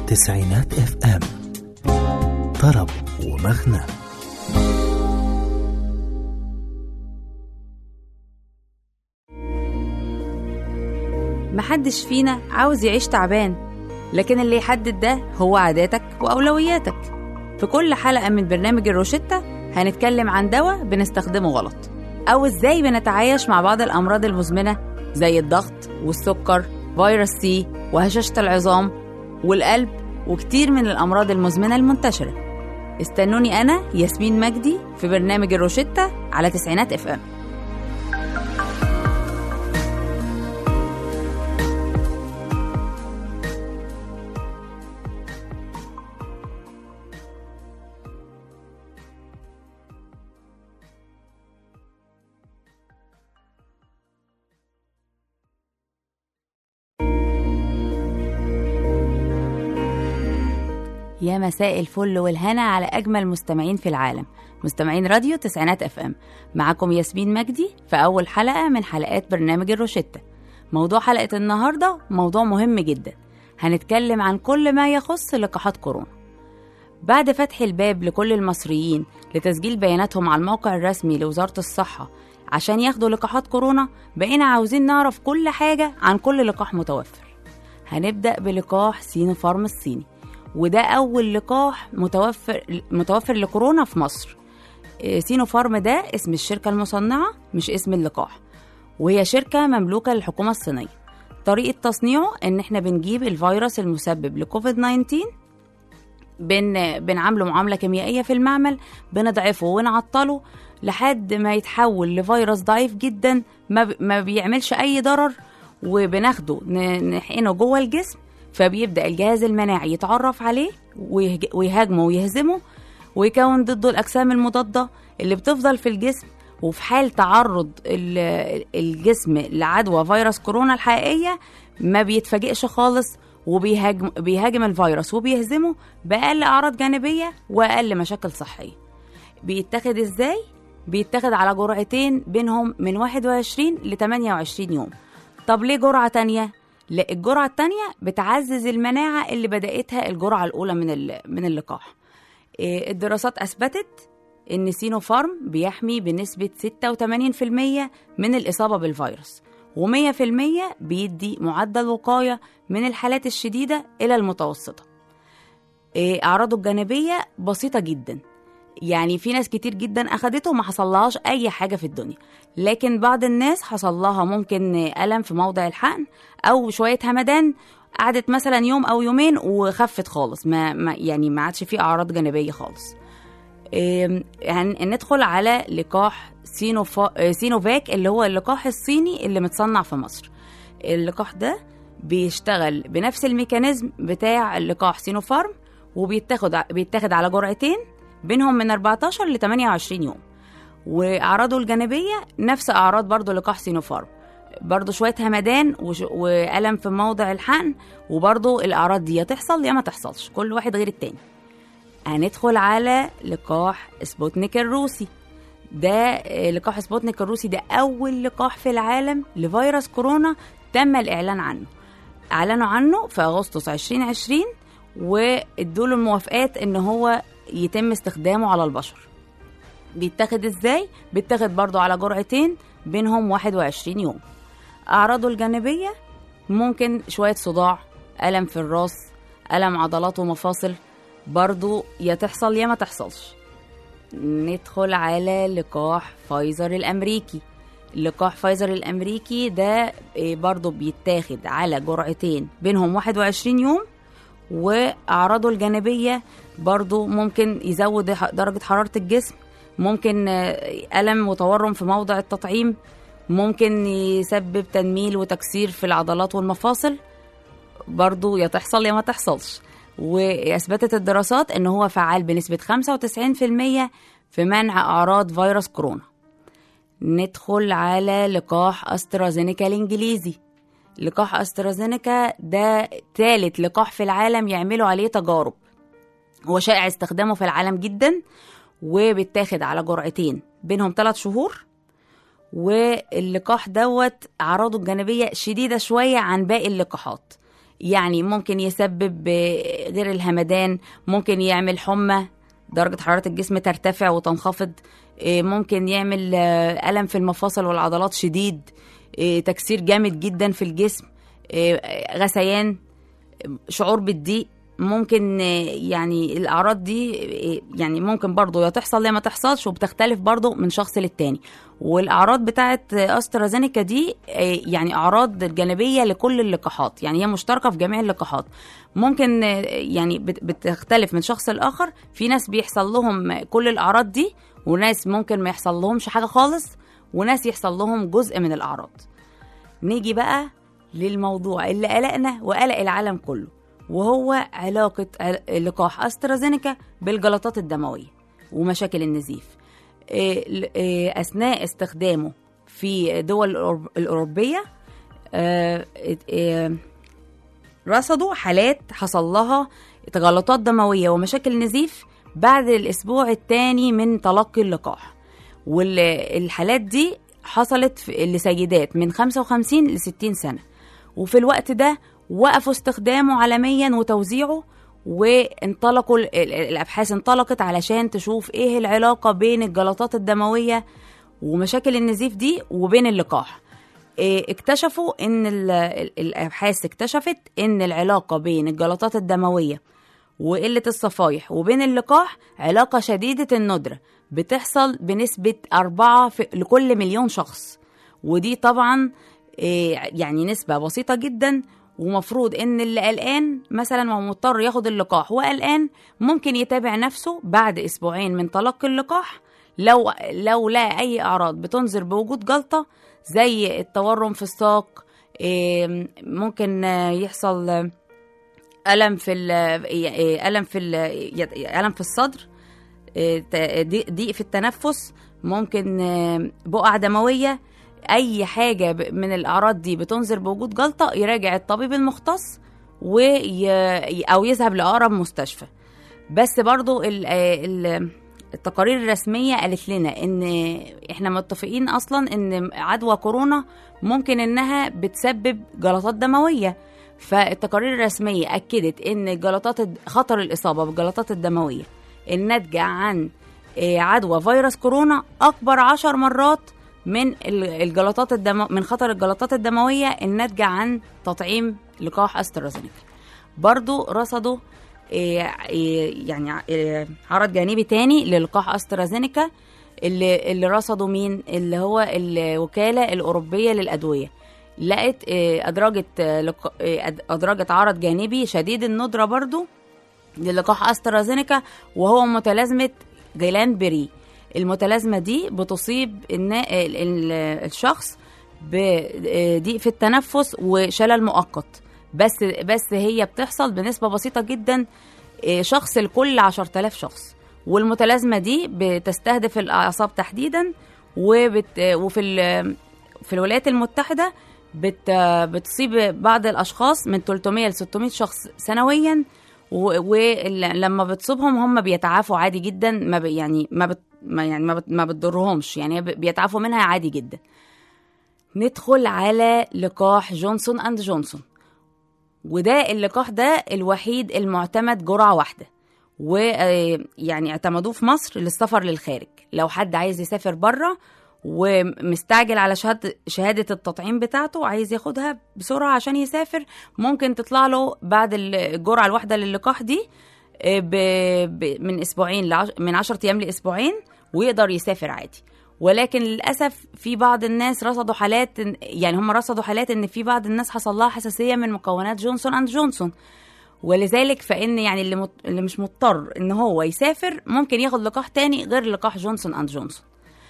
تسعينات اف ام طرب ومغنى محدش فينا عاوز يعيش تعبان لكن اللي يحدد ده هو عاداتك وأولوياتك في كل حلقة من برنامج الروشتة هنتكلم عن دواء بنستخدمه غلط أو إزاي بنتعايش مع بعض الأمراض المزمنة زي الضغط والسكر فيروس سي وهشاشة العظام والقلب وكتير من الأمراض المزمنة المنتشرة استنوني أنا ياسمين مجدي في برنامج الروشتة على تسعينات اف ام يا مساء الفل والهنا على أجمل مستمعين في العالم مستمعين راديو تسعينات اف ام معاكم ياسمين مجدي في أول حلقة من حلقات برنامج الروشتة موضوع حلقة النهاردة موضوع مهم جدا هنتكلم عن كل ما يخص لقاحات كورونا بعد فتح الباب لكل المصريين لتسجيل بياناتهم على الموقع الرسمي لوزارة الصحة عشان ياخدوا لقاحات كورونا بقينا عاوزين نعرف كل حاجة عن كل لقاح متوفر هنبدأ بلقاح سينوفارم الصيني وده أول لقاح متوفر متوفر لكورونا في مصر إيه، سينوفارم ده اسم الشركة المصنعة مش اسم اللقاح وهي شركة مملوكة للحكومة الصينية طريقة تصنيعه إن إحنا بنجيب الفيروس المسبب لكوفيد 19 بن بنعامله معاملة كيميائية في المعمل بنضعفه ونعطله لحد ما يتحول لفيروس ضعيف جدا ما, ب... ما بيعملش أي ضرر وبناخده ن- نحقنه جوه الجسم فبيبدأ الجهاز المناعي يتعرف عليه ويهج- ويهاجمه ويهزمه ويكون ضده الأجسام المضادة اللي بتفضل في الجسم وفي حال تعرض ال- الجسم لعدوى فيروس كورونا الحقيقية ما بيتفاجئش خالص وبيهاجم بيهاجم الفيروس وبيهزمه بأقل أعراض جانبية وأقل مشاكل صحية بيتاخد إزاي؟ بيتاخد على جرعتين بينهم من 21 ل 28 يوم طب ليه جرعة تانية؟ لا الجرعة التانية بتعزز المناعة اللي بدأتها الجرعة الأولى من ال- من اللقاح إيه، الدراسات أثبتت إن سينوفارم بيحمي بنسبة 86% من الإصابة بالفيروس و100% بيدي معدل وقاية من الحالات الشديدة إلى المتوسطة إيه، أعراضه الجانبية بسيطة جدا يعني في ناس كتير جدا أخدته وما حصلهاش أي حاجة في الدنيا لكن بعض الناس حصل لها ممكن ألم في موضع الحقن أو شوية همدان قعدت مثلا يوم أو يومين وخفت خالص ما, ما يعني ما عادش فيه أعراض جانبية خالص إيه، يعني ندخل على لقاح سينوفا... آه، سينوفاك اللي هو اللقاح الصيني اللي متصنع في مصر اللقاح ده بيشتغل بنفس الميكانيزم بتاع اللقاح سينوفارم وبيتاخد ع- بيتاخد على جرعتين بينهم من 14 ل 28 يوم واعراضه الجانبيه نفس اعراض برضو لقاح سينوفارم برضو شويه همدان وش... والم في موضع الحقن وبرضو الاعراض دي يا تحصل يا ما تحصلش كل واحد غير التاني هندخل على لقاح سبوتنيك الروسي ده آه، لقاح سبوتنيك الروسي ده أول لقاح في العالم لفيروس كورونا تم الإعلان عنه أعلنوا عنه في أغسطس 2020 وادوا له الموافقات إن هو يتم استخدامه على البشر بيتاخد إزاي؟ بيتاخد برضو على جرعتين بينهم 21 يوم أعراضه الجانبية ممكن شوية صداع ألم في الراس ألم عضلات ومفاصل برضو يا تحصل يا ما تحصلش ندخل على لقاح فايزر الأمريكي لقاح فايزر الأمريكي ده إيه، برضو بيتاخد على جرعتين بينهم 21 يوم وأعراضه الجانبية برضو ممكن يزود ح- درجة حرارة الجسم ممكن آه، ألم وتورم في موضع التطعيم ممكن يسبب تنميل وتكسير في العضلات والمفاصل برضو يا تحصل يا ما تحصلش واثبتت الدراسات ان هو فعال بنسبه 95% في منع اعراض فيروس كورونا ندخل على لقاح استرازينيكا الانجليزي لقاح استرازينيكا ده ثالث لقاح في العالم يعملوا عليه تجارب هو شائع استخدامه في العالم جدا وبيتاخد على جرعتين بينهم ثلاث شهور واللقاح دوت اعراضه الجانبيه شديده شويه عن باقي اللقاحات يعني ممكن يسبب آه، غير الهمدان ممكن يعمل حمى درجة حرارة الجسم ترتفع وتنخفض آه، ممكن يعمل آه، ألم في المفاصل والعضلات شديد آه، تكسير جامد جدا في الجسم آه، غثيان شعور بالضيق ممكن آه، يعني الاعراض دي آه، يعني ممكن برضو يا تحصل يا ما تحصلش وبتختلف برضو من شخص للتاني والاعراض بتاعت آه، استرازينيكا دي آه، يعني اعراض جانبيه لكل اللقاحات يعني هي مشتركه في جميع اللقاحات ممكن آه، يعني بت- بتختلف من شخص لاخر في ناس بيحصل لهم كل الاعراض دي وناس ممكن ما يحصل لهمش حاجه خالص وناس يحصل لهم جزء من الاعراض نيجي بقى للموضوع اللي قلقنا وقلق العالم كله وهو علاقة عل- لقاح أسترازينيكا بالجلطات الدموية ومشاكل النزيف إيه، ل- إيه، أثناء استخدامه في دول الأوروب- الأوروبية آه، إيه، رصدوا حالات حصل لها تجلطات دموية ومشاكل نزيف بعد الأسبوع الثاني من تلقي اللقاح والحالات دي حصلت في- لسيدات من 55 ل 60 سنة وفي الوقت ده وقفوا استخدامه عالميا وتوزيعه وانطلقوا ال- ال- الابحاث انطلقت علشان تشوف ايه العلاقه بين الجلطات الدمويه ومشاكل النزيف دي وبين اللقاح إيه، اكتشفوا ان ال- ال- الابحاث اكتشفت ان العلاقه بين الجلطات الدمويه وقله الصفايح وبين اللقاح علاقه شديده الندره بتحصل بنسبه أربعة في لكل مليون شخص ودي طبعا إيه، يعني نسبة بسيطة جدا ومفروض ان اللي قلقان مثلا وهو مضطر ياخد اللقاح وقلقان ممكن يتابع نفسه بعد اسبوعين من تلقي اللقاح لو لو لقى اي اعراض بتنذر بوجود جلطه زي التورم في الساق إيه، ممكن آه، يحصل آه، الم في ال- آه، الم في ال- الم في الصدر آه، ت- ضيق ضيق في التنفس ممكن آه، بقع دمويه اي حاجه ب- من الاعراض دي بتنذر بوجود جلطه يراجع الطبيب المختص وي... او يذهب لاقرب مستشفى بس برضو ال... ال... التقارير الرسميه قالت لنا ان احنا متفقين اصلا ان عدوى كورونا ممكن انها بتسبب جلطات دمويه فالتقارير الرسميه اكدت ان جلطات الد- خطر الاصابه بالجلطات الدمويه الناتجه عن آه، عدوى فيروس كورونا اكبر عشر مرات من ال- الجلطات الدم من خطر الجلطات الدمويه الناتجه عن تطعيم لقاح استرازينيكا برضو رصدوا آه، آه، يعني آه، عرض جانبي تاني للقاح استرازينيكا اللي اللي رصدوا مين اللي هو الوكاله الاوروبيه للادويه لقت آه، ادرجت آه، لق- آه، أد- ادرجت عرض جانبي شديد الندره برضو للقاح استرازينيكا وهو متلازمه جيلان بري المتلازمه دي بتصيب النا- ال- ال- الشخص بضيق في التنفس وشلل مؤقت بس بس هي بتحصل بنسبه بسيطه جدا آه، شخص لكل 10000 شخص والمتلازمه دي بتستهدف الاعصاب تحديدا وبت وفي ال- في الولايات المتحده بت بتصيب بعض الاشخاص من 300 ل 600 شخص سنويا ولما بتصيبهم هم بيتعافوا عادي جدا ما ب- يعني ما بت ما يعني ما, بت ما بتضرهمش يعني ب- بيتعافوا منها عادي جدا ندخل على لقاح جونسون اند جونسون وده اللقاح ده الوحيد المعتمد جرعة واحدة ويعني اعتمدوه في مصر للسفر للخارج لو حد عايز يسافر بره ومستعجل على شهادة, شهادة التطعيم بتاعته وعايز ياخدها بسرعة عشان يسافر ممكن تطلع له بعد الجرعة الواحدة للقاح دي آه، ب... ب... من اسبوعين لعش... من 10 ايام لاسبوعين ويقدر يسافر عادي ولكن للاسف في بعض الناس رصدوا حالات إن- يعني هم رصدوا حالات ان في بعض الناس حصل لها حساسيه من مكونات جونسون اند جونسون ولذلك فان يعني اللي, مت... اللي مش مضطر ان هو يسافر ممكن ياخد لقاح تاني غير لقاح جونسون اند جونسون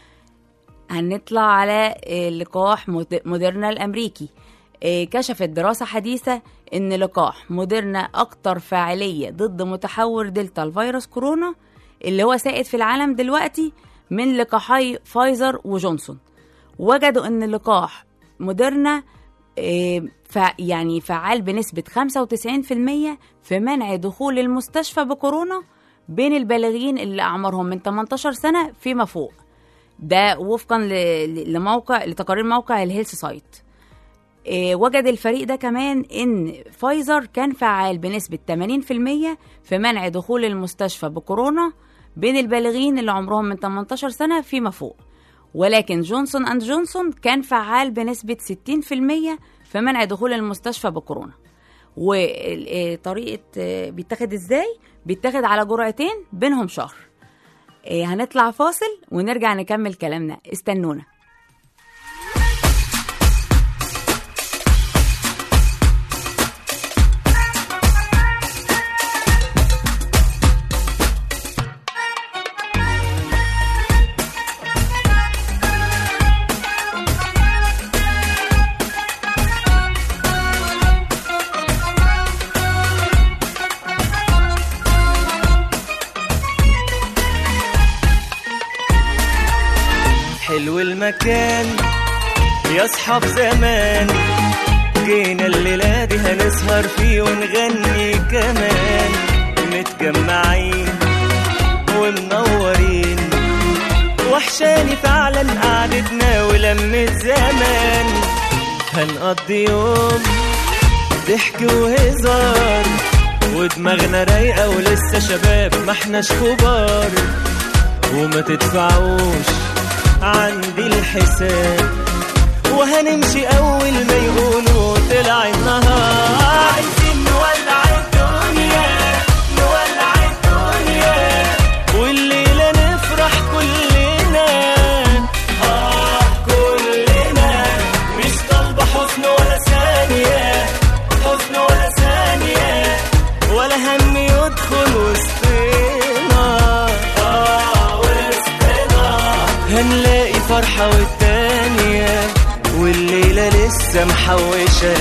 هنطلع على آه، لقاح مود- موديرنا الامريكي آه، كشفت دراسة حديثة إن لقاح موديرنا أكتر فاعلية ضد متحور دلتا الفيروس كورونا اللي هو سائد في العالم دلوقتي من لقاحي فايزر وجونسون وجدوا إن لقاح موديرنا آه، فع- يعني فعال بنسبة 95% في منع دخول المستشفى بكورونا بين البالغين اللي أعمارهم من 18 سنة فيما فوق ده وفقا ل- ل- لموقع لتقارير موقع الهيلث سايت إيه، وجد الفريق ده كمان ان فايزر كان فعال بنسبة 80% في منع دخول المستشفى بكورونا بين البالغين اللي عمرهم من 18 سنة فيما فوق ولكن جونسون اند جونسون كان فعال بنسبة 60% في منع دخول المستشفى بكورونا وطريقة بيتاخد ازاي؟ بيتاخد على جرعتين بينهم شهر إيه، هنطلع فاصل ونرجع نكمل كلامنا استنونا حلو المكان يا اصحاب زمان جينا الليلة دي هنسهر فيه ونغني كمان متجمعين ومنورين وحشاني فعلا قعدتنا ولمة زمان هنقضي يوم ضحك وهزار ودماغنا رايقة ولسه شباب ما احناش كبار وما تدفعوش عندي الحساب وهنمشي اول ما يقولوا طلع النهار عايزين نولع الدنيا نولع الدنيا والليلة نفرح كلنا اه كلنا مش طالبة حزن ولا ثانية حزن ولا ثانية ولا هم يدخل وسطنا اه وسطنا هنلاقي فرحة والتانية والليلة لسه محوشة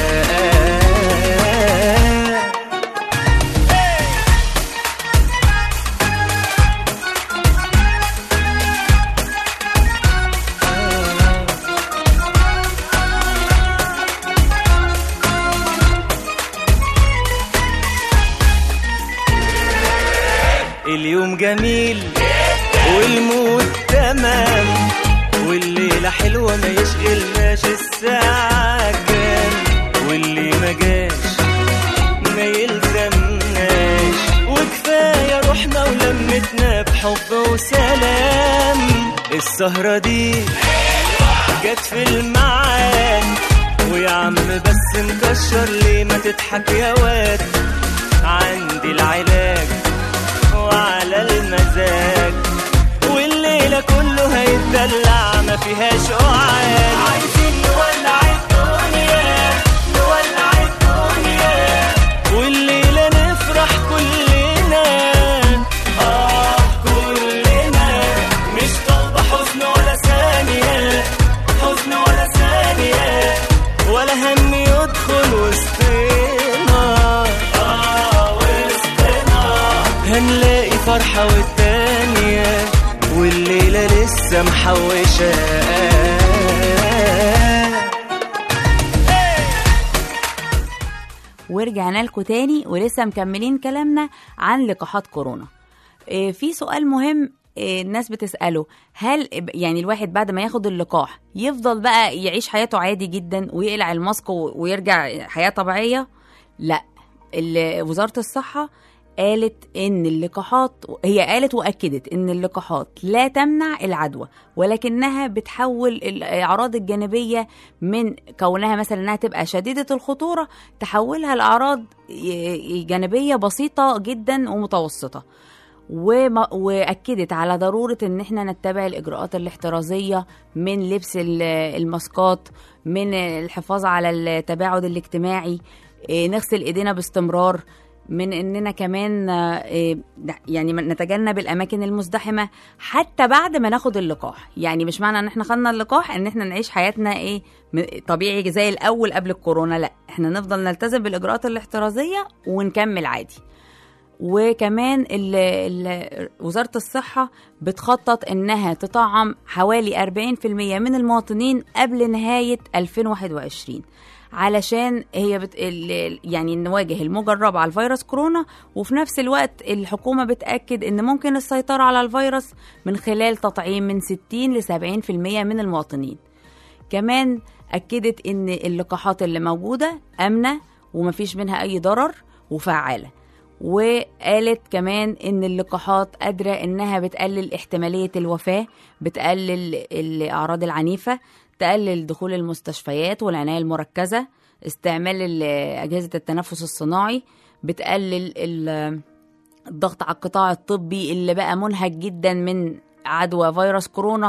اليوم جميل والمود تمام والليلة حلوة ما يشغلناش الساعة كام واللي ما جاش ما يلزمناش وكفاية روحنا ولمتنا بحب وسلام السهرة دي جت في الميعاد ويا عم بس مكشر ليه ما تضحك يا واد عندي العلاج وعلى المزاج والليلة كله هيتدلع ما فيهاش قعاد عايزين نولع الدنيا نولع الدنيا والليلة نفرح كلنا آه كلنا مش طالبة حزن ولا ثانية حزن ولا ثانية ولا هم يدخل وسطنا آه وسطنا هنلاقي فرحة والتانية والليلة لسه محوشة ورجعنا لكم تاني ولسه مكملين كلامنا عن لقاحات كورونا إيه، في سؤال مهم إيه، الناس بتسأله هل يعني الواحد بعد ما ياخد اللقاح يفضل بقى يعيش حياته عادي جدا ويقلع الماسك و- ويرجع حياة طبيعية لا ال- وزارة الصحة قالت ان اللقاحات هي قالت واكدت ان اللقاحات لا تمنع العدوى ولكنها بتحول الاعراض الجانبيه من كونها مثلا انها تبقى شديده الخطوره تحولها لاعراض ي- جانبيه بسيطه جدا ومتوسطه وما- واكدت على ضروره ان احنا نتبع الاجراءات الاحترازيه من لبس ال- الماسكات من الحفاظ على التباعد الاجتماعي إيه، نغسل ايدينا باستمرار من اننا كمان آه، إيه، يعني نتجنب الاماكن المزدحمه حتى بعد ما ناخد اللقاح يعني مش معنى ان احنا خدنا اللقاح ان احنا نعيش حياتنا ايه م- طبيعي زي الاول قبل الكورونا لا احنا نفضل نلتزم بالاجراءات الاحترازيه ونكمل عادي وكمان ال ال وزارة الصحة بتخطط إنها تطعم حوالي 40% من المواطنين قبل نهاية 2021 علشان هي بت... ال... يعني نواجه الموجة الرابعة لفيروس كورونا وفي نفس الوقت الحكومة بتأكد إن ممكن السيطرة على الفيروس من خلال تطعيم من 60 ل 70% من المواطنين كمان اكدت ان اللقاحات اللي موجوده امنه ومفيش منها اي ضرر وفعاله وقالت كمان ان اللقاحات قادره انها بتقلل احتماليه الوفاه بتقلل الاعراض العنيفه تقلل دخول المستشفيات والعنايه المركزه استعمال ال- اجهزه التنفس الصناعي بتقلل ال- الضغط على القطاع الطبي اللي بقى منهك جدا من عدوى فيروس كورونا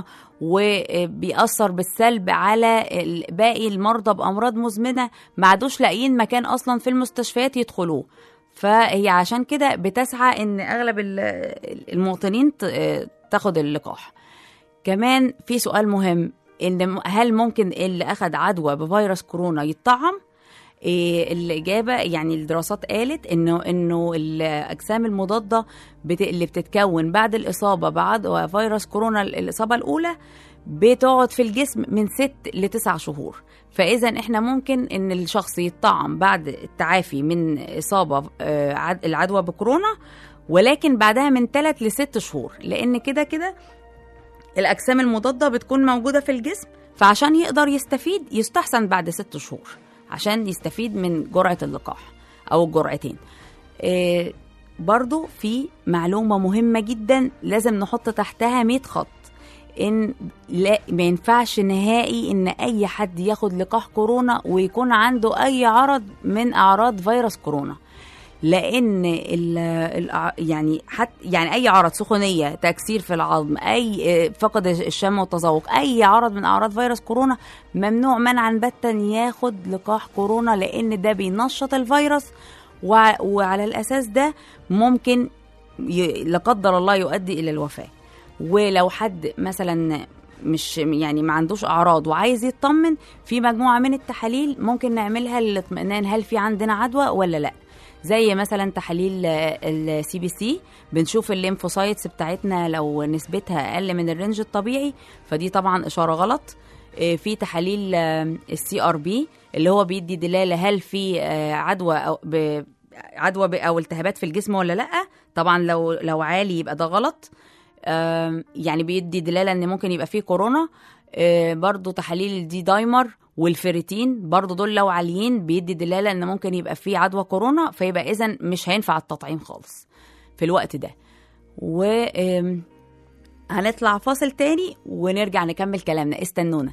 وبيأثر بالسلب على ال- باقي المرضى بأمراض مزمنة ما عادوش لاقيين مكان أصلا في المستشفيات يدخلوه فهي عشان كده بتسعى ان اغلب ال- المواطنين ت- تاخد اللقاح كمان في سؤال مهم ان م- هل ممكن اللي اخد عدوى بفيروس كورونا يتطعم إيه الإجابة يعني الدراسات قالت إنه إنه الأجسام المضادة بت... اللي بتتكون بعد الإصابة بعد فيروس كورونا الإصابة الأولى بتقعد في الجسم من ست لتسع شهور فإذا إحنا ممكن إن الشخص يتطعم بعد التعافي من إصابة آه، عد- العدوى بكورونا ولكن بعدها من ثلاث لست شهور لأن كده كده الأجسام المضادة بتكون موجودة في الجسم فعشان يقدر يستفيد يستحسن بعد ست شهور عشان يستفيد من جرعة اللقاح أو الجرعتين إيه برضو في معلومة مهمة جدا لازم نحط تحتها 100 خط ان لا ما ينفعش نهائي ان اي حد ياخد لقاح كورونا ويكون عنده اي عرض من اعراض فيروس كورونا لان ال ال يعني حت يعني اي عرض سخونيه تكسير في العظم اي فقد الشم والتذوق اي عرض من اعراض فيروس كورونا ممنوع منعا باتا ياخد لقاح كورونا لان ده بينشط الفيروس وع- وعلى الاساس ده ممكن ي- لا قدر الله يؤدي الى الوفاه ولو حد مثلا مش يعني ما عندوش اعراض وعايز يطمن في مجموعه من التحاليل ممكن نعملها للاطمئنان هل في عندنا عدوى ولا لا زي مثلا تحاليل السي بي سي بنشوف الليمفوسايتس بتاعتنا لو نسبتها اقل من الرينج الطبيعي فدي طبعا اشاره غلط آه، في تحاليل السي ار بي اللي هو بيدي دلاله هل في آه، عدوى او ب- عدوى ب- او التهابات في الجسم ولا لا طبعا لو لو عالي يبقى ده غلط آم، يعني بيدي دلاله ان ممكن يبقى فيه كورونا آه، برضو تحاليل الدي دايمر والفيريتين برضو دول لو عاليين بيدي دلاله ان ممكن يبقى فيه عدوى كورونا فيبقى اذا مش هينفع التطعيم خالص في الوقت ده و آم، هنطلع فاصل تاني ونرجع نكمل كلامنا استنونا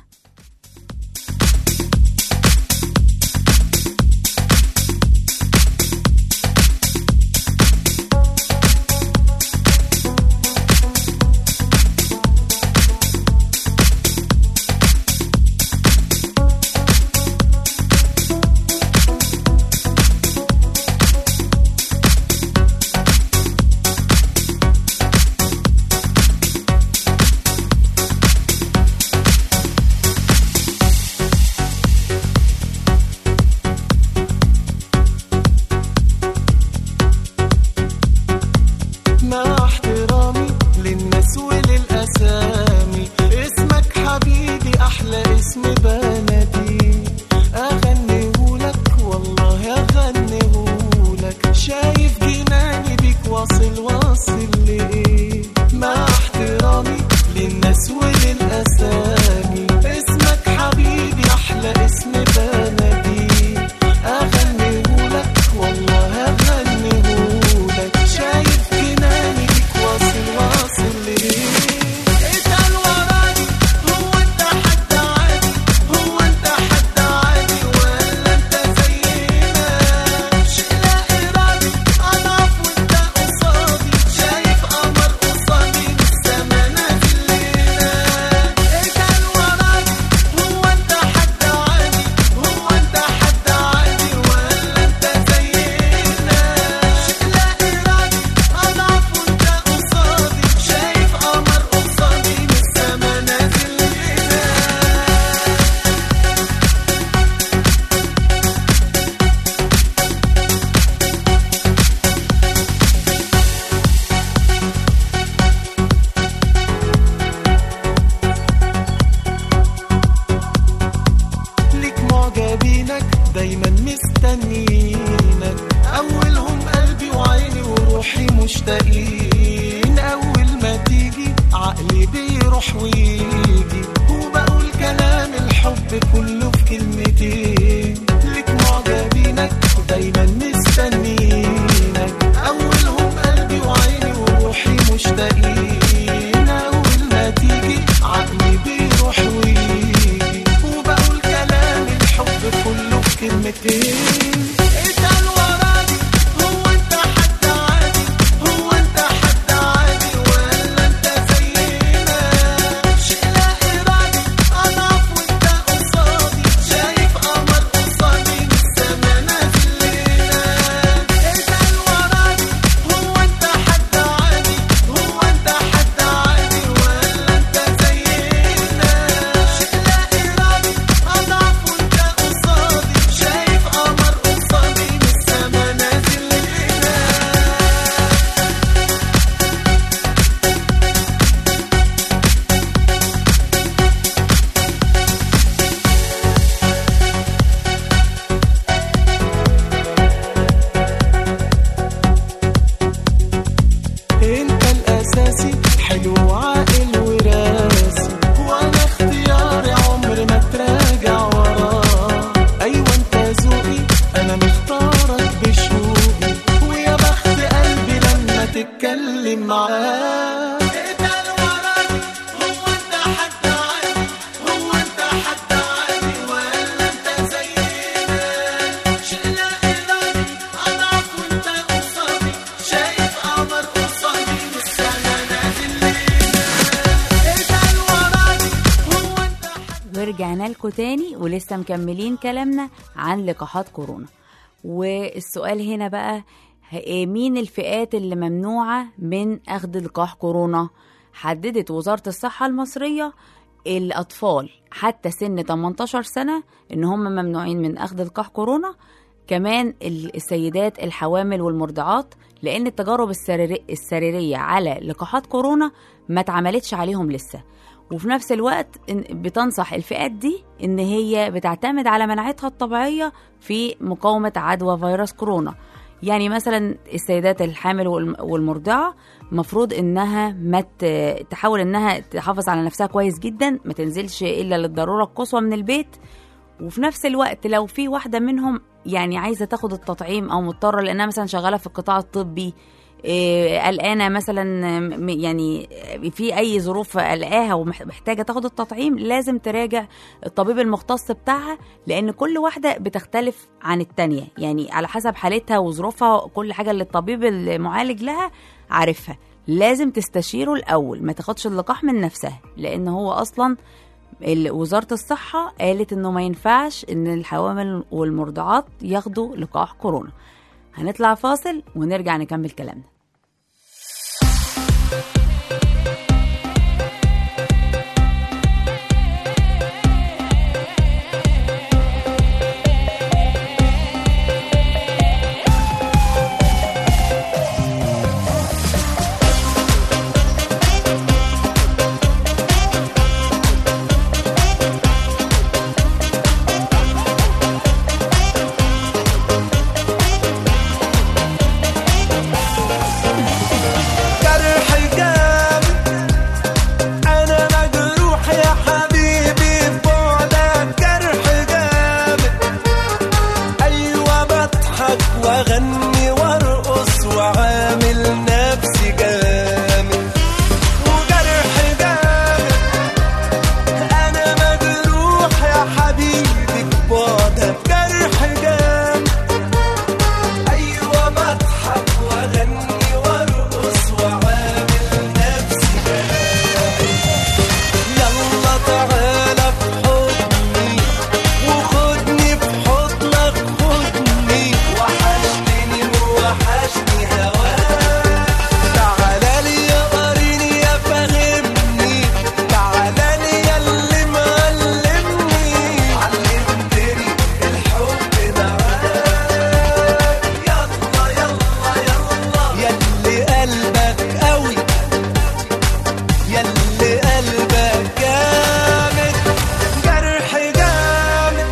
مع احترامي للناس وللأسامي اسمك حبيبي أحلى اسم بلدي أغنيهولك والله أغنيهولك شايف جناني بيك واصل واصل لإيه مع احترامي للناس وللأسامي اسمك حبيبي أحلى اسم بلدي أغنيهولك والله أغنيهولك شايف جناني بيك واصل واصل ليه اتقل وراني هو انت حد عادي هو انت حد عادي ولا انت زينا شيء لا ارادي اضعف وانت قصادي شايف قمر قصادي بالسما نازل لينا اتقل وراني هو انت حد عادي هو انت حد عادي ولا انت زينا شيء لا ارادي اضعف وانت قصادي شايف قمر قصادي بالسما نازل لينا ليك معجبينك دايما مستنيينك اولهم قلبي وعيني وروحي مشتاقين اول ما تيجي عقلي بيروح ويجي وبقول كلام الحب الحب كله في كلمتين لك معجبينك دايما مستنيينك اولهم قلبي وعيني وروحي مشتاقين اول ما تيجي عقلي بيروح ويجي وبقول كلام الحب كله في كلمتين اسأل وراني هو انت حد عادي هو انت حد عادي ولا انت زينا شيء لا ارادي اضعف وانت قصادي شايف قمر قصادي من السما نازل لينا اسأل وراني هو انت حد عادي هو انت حد عادي ولا انت زينا شيء لا ارادي اضعف وانت قصادي شايف قمر قصادي من السما نازل لينا انت الاساسي حلو وعاقل وراسي وانا اختياري عمر ما تراجع وراه ايوه انت ذوقي انا مختارك بشوقي ويا بخت قلبي لما تتكلم معاه اتقل وراني هو انت حد عادي هو انت حد عادي ولا انت زينا شيء لا ارادي اضعف وانت قصادي شايف قمر قصادي من السما نازل لينا اتقل وراني هو انت حد ورجعنا لكم تاني ولسه مكملين كلامنا عن لقاحات كورونا والسؤال هنا بقى ه- مين الفئات اللي ممنوعة من أخذ لقاح كورونا حددت وزارة الصحة المصرية الأطفال حتى سن 18 سنة إن هم ممنوعين من أخذ لقاح كورونا كمان ال- السيدات الحوامل والمرضعات لأن التجارب السريري- السريرية على لقاحات كورونا ما اتعملتش عليهم لسه وفي نفس الوقت إن- بتنصح الفئات دي ان هي بتعتمد على مناعتها الطبيعيه في مقاومه عدوى فيروس كورونا يعني مثلا السيدات الحامل والم- والمرضعه مفروض انها ما ت- تحاول انها تحافظ على نفسها كويس جدا ما تنزلش الا للضروره القصوى من البيت وفي نفس الوقت لو في واحده منهم يعني عايزه تاخد التطعيم او مضطره لانها مثلا شغاله في القطاع الطبي إيه، قلقانه مثلا م- يعني في اي ظروف قلقاها ومحتاجه تاخد التطعيم لازم تراجع الطبيب المختص بتاعها لان كل واحده بتختلف عن التانية يعني على حسب حالتها وظروفها كل حاجه اللي الطبيب المعالج لها عارفها لازم تستشيره الاول ما تاخدش اللقاح من نفسها لان هو اصلا ال- وزاره الصحه قالت انه ما ينفعش ان الحوامل والمرضعات ياخدوا لقاح كورونا هنطلع فاصل ونرجع نكمل كلامنا جرح جامد انا مجروح يا حبيبي بعدك جرح جامد ايوه بضحك واغني وارقص وعامل نفسي جامد وجرح جامد انا مجروح يا حبيبي بعدك جرح جامد ايوه بضحك واغني وارقص وعامل نفسي جامد يلا تعالى في حضني وخدني في حضنك خدني وحشتني ووحشني هواك تعالى لي يا قريني يا فهمني تعالى لي يا اللي معلمني علمتني الحب معاك يلا يلا يلا يلي قلبك قوي يلي قلبك جامد جرح جامد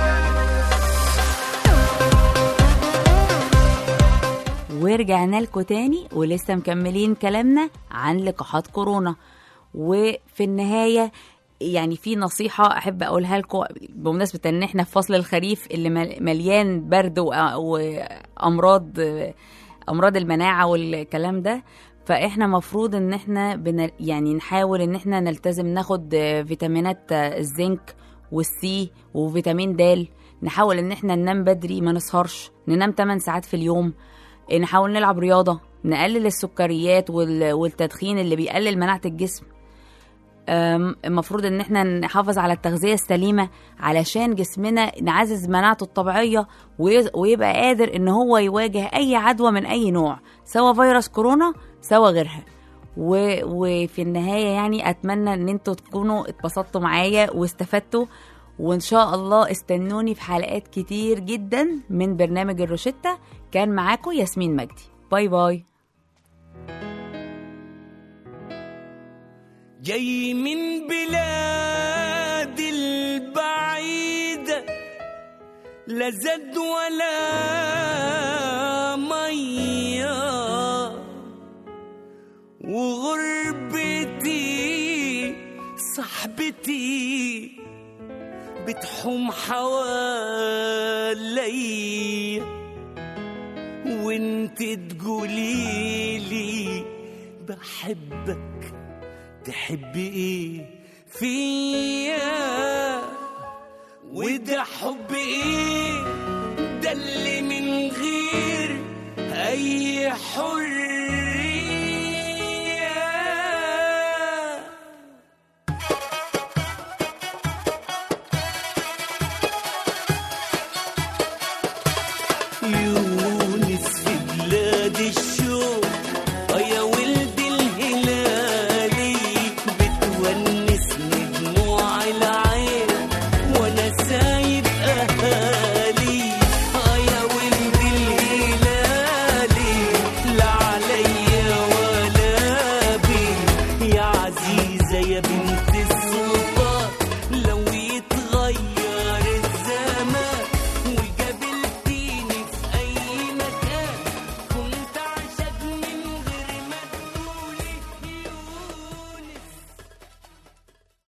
ورجعنا لكم تاني ولسه مكملين كلامنا عن لقاحات كورونا وفي النهاية يعني في نصيحة أحب أقولها لكم بمناسبة إن إحنا في فصل الخريف اللي مل- مليان برد وأ- وأمراض أمراض المناعة والكلام ده فإحنا مفروض إن إحنا بن يعني نحاول إن إحنا نلتزم ناخد فيتامينات الزنك والسي وفيتامين د نحاول إن إحنا ننام بدري ما نسهرش ننام 8 ساعات في اليوم نحاول نلعب رياضة نقلل السكريات وال- والتدخين اللي بيقلل مناعة الجسم أم، المفروض ان احنا نحافظ على التغذيه السليمه علشان جسمنا نعزز مناعته الطبيعيه وي- ويبقى قادر ان هو يواجه اي عدوى من اي نوع سواء فيروس كورونا سواء غيرها و... وفي النهايه يعني اتمنى ان انتوا تكونوا اتبسطتوا معايا واستفدتوا وان شاء الله استنوني في حلقات كتير جدا من برنامج الروشتة كان معاكم ياسمين مجدي باي باي جاي من بلاد البعيدة لا زاد ولا مية وغربتي صاحبتي بتحوم حواليا وانت تقوليلي بحبك تحبي ايه فيا وده حب ايه ده اللي من غير اي حريه يونس في بلاد الشوق يا ولد الهلالي بتونسني دموع العين وانا سايب اهالي يا ولد الهلالي لا عليا ولا بي يا عزيزه يا بنت